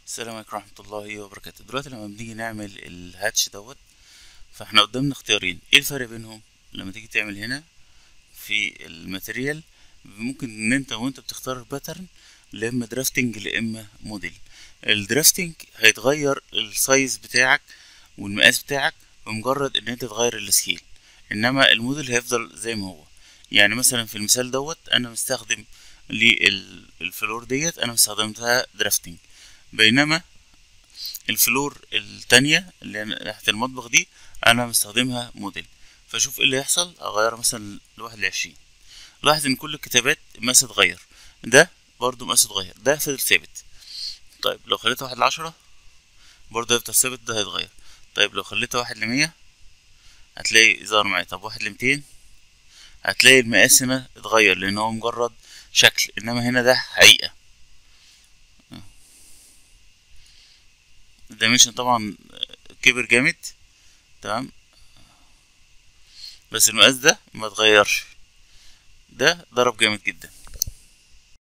السلام عليكم ورحمة الله وبركاته دلوقتي لما بنيجي نعمل الهاتش دوت فاحنا قدامنا اختيارين ايه الفرق بينهم لما تيجي تعمل هنا في الماتيريال ممكن ان انت وانت بتختار الباترن لا اما درافتنج لا اما موديل الدرافتنج هيتغير السايز بتاعك والمقاس بتاعك بمجرد ان انت تغير السكيل انما الموديل هيفضل زي ما هو يعني مثلا في المثال دوت انا مستخدم للفلور ديت انا مستخدمتها درافتنج بينما الفلور التانية اللي تحت المطبخ دي انا مستخدمها موديل فشوف ايه اللي هيحصل اغيرها مثلا لواحد لعشرين لاحظ ان كل الكتابات مقاسها اتغير ده برضو مقاسه اتغير ده فضل ثابت طيب لو خليته واحد لعشرة برضو هيفضل ثابت ده هيتغير طيب لو خليته واحد لمية هتلاقي ظهر معايا طب واحد لميتين هتلاقي المقاس هنا اتغير لان هو مجرد شكل انما هنا ده حقيقة الدايمنشن طبعا كبر جامد تمام بس المقاس ده ما اتغيرش ده ضرب جامد جدا